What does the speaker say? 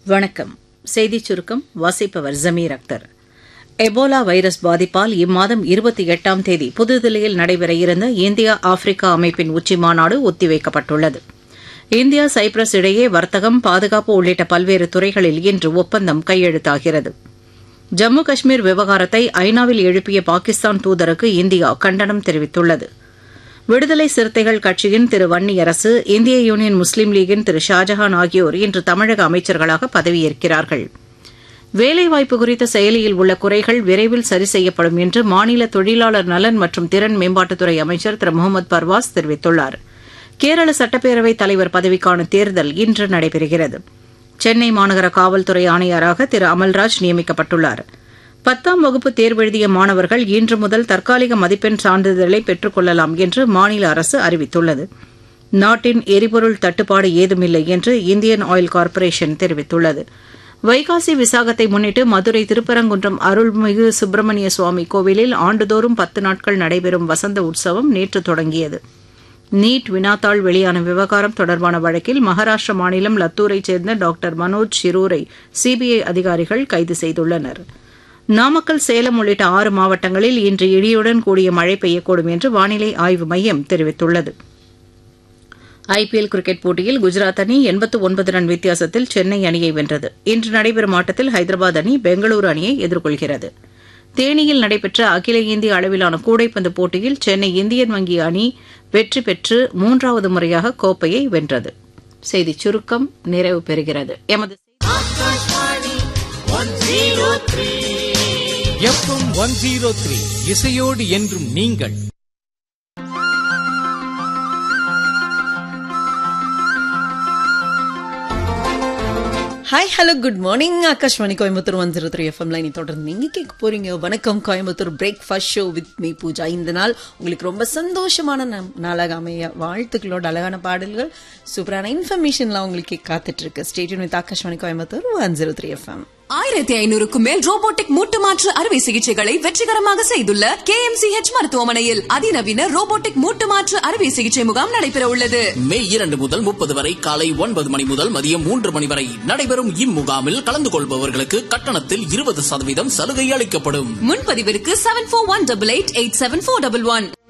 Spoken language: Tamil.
வணக்கம் செய்திச் சுருக்கம் வாசிப்பவர் ஜமீர் அக்தர் எபோலா வைரஸ் பாதிப்பால் இம்மாதம் இருபத்தி எட்டாம் தேதி புதுதில்லியில் நடைபெற இருந்த இந்தியா ஆப்பிரிக்கா அமைப்பின் உச்சிமாநாடு ஒத்திவைக்கப்பட்டுள்ளது இந்தியா சைப்ரஸ் இடையே வர்த்தகம் பாதுகாப்பு உள்ளிட்ட பல்வேறு துறைகளில் இன்று ஒப்பந்தம் கையெழுத்தாகிறது ஜம்மு காஷ்மீர் விவகாரத்தை ஐநாவில் எழுப்பிய பாகிஸ்தான் தூதருக்கு இந்தியா கண்டனம் தெரிவித்துள்ளது விடுதலை சிறுத்தைகள் கட்சியின் திரு வன்னியரசு இந்திய யூனியன் முஸ்லீம் லீகின் திரு ஷாஜஹான் ஆகியோர் இன்று தமிழக அமைச்சர்களாக பதவியேற்கிறார்கள் வேலைவாய்ப்பு குறித்த செயலியில் உள்ள குறைகள் விரைவில் சரி செய்யப்படும் என்று மாநில தொழிலாளர் நலன் மற்றும் திறன் மேம்பாட்டுத்துறை அமைச்சர் திரு முகமது பர்வாஸ் தெரிவித்துள்ளார் கேரள சட்டப்பேரவைத் தலைவர் பதவிக்கான தேர்தல் இன்று நடைபெறுகிறது சென்னை மாநகர காவல்துறை ஆணையராக திரு அமல்ராஜ் நியமிக்கப்பட்டுள்ளாா் பத்தாம் வகுப்பு தேர்வெழுதிய மாணவர்கள் இன்று முதல் தற்காலிக மதிப்பெண் சான்றிதழை பெற்றுக் கொள்ளலாம் என்று மாநில அரசு அறிவித்துள்ளது நாட்டின் எரிபொருள் தட்டுப்பாடு ஏதுமில்லை என்று இந்தியன் ஆயில் கார்ப்பரேஷன் தெரிவித்துள்ளது வைகாசி விசாகத்தை முன்னிட்டு மதுரை திருப்பரங்குன்றம் அருள்மிகு சுப்பிரமணிய சுவாமி கோவிலில் ஆண்டுதோறும் பத்து நாட்கள் நடைபெறும் வசந்த உற்சவம் நேற்று தொடங்கியது நீட் வினாத்தாள் வெளியான விவகாரம் தொடர்பான வழக்கில் மகாராஷ்டிர மாநிலம் லத்தூரைச் சேர்ந்த டாக்டர் மனோஜ் ஷிரூரை சிபிஐ அதிகாரிகள் கைது செய்துள்ளனா் நாமக்கல் சேலம் உள்ளிட்ட ஆறு மாவட்டங்களில் இன்று இடியுடன் கூடிய மழை பெய்யக்கூடும் என்று வானிலை ஆய்வு மையம் தெரிவித்துள்ளது ஐபிஎல் கிரிக்கெட் போட்டியில் குஜராத் அணி எண்பத்து ஒன்பது ரன் வித்தியாசத்தில் சென்னை அணியை வென்றது இன்று நடைபெறும் ஆட்டத்தில் ஹைதராபாத் அணி பெங்களூரு அணியை எதிர்கொள்கிறது தேனியில் நடைபெற்ற அகில இந்திய அளவிலான கூடைப்பந்து போட்டியில் சென்னை இந்தியன் வங்கி அணி வெற்றி பெற்று மூன்றாவது முறையாக கோப்பையை வென்றது செய்திச் சுருக்கம் நிறைவு பெறுகிறது எமது எஃப்எம் ஒன் ஜீரோ த்ரீ இசையோடு என்றும் நீங்கள் hi hello good morning Akashvani Coimbatore one zero three எஃப்எம்ல நீ தொடர்ந்து நீங்க கேட்க போறீங்க வணக்கம் Coimbatore breakfast show with me Pooja இந்த நாள் உங்களுக்கு ரொம்ப சந்தோஷமான நம்- நாளாக அமைய வாழ்த்துக்களோட அழகான பாடல்கள் சூப்பரான இன்ஃபர்மேஷன்லாம் உங்களுக்கு காத்துட்டு இருக்கு stadium with Akashvani Coimbatore one zero three FM ஆயிரத்தி ஐநூறுக்கும் மேல் ரோபோட்டிக் மூட்டு மாற்று அறுவை சிகிச்சைகளை வெற்றிகரமாக செய்துள்ள கே மருத்துவமனையில் அதிநவீன ரோபோட்டிக் மூட்டு மாற்று அறுவை சிகிச்சை முகாம் நடைபெற உள்ளது மே இரண்டு முதல் முப்பது வரை காலை ஒன்பது மணி முதல் மதியம் மூன்று மணி வரை நடைபெறும் இம்முகாமில் கலந்து கொள்பவர்களுக்கு கட்டணத்தில் இருபது சதவீதம் சலுகை அளிக்கப்படும் முன்பதிவிற்கு seven four one double eight eight seven four double one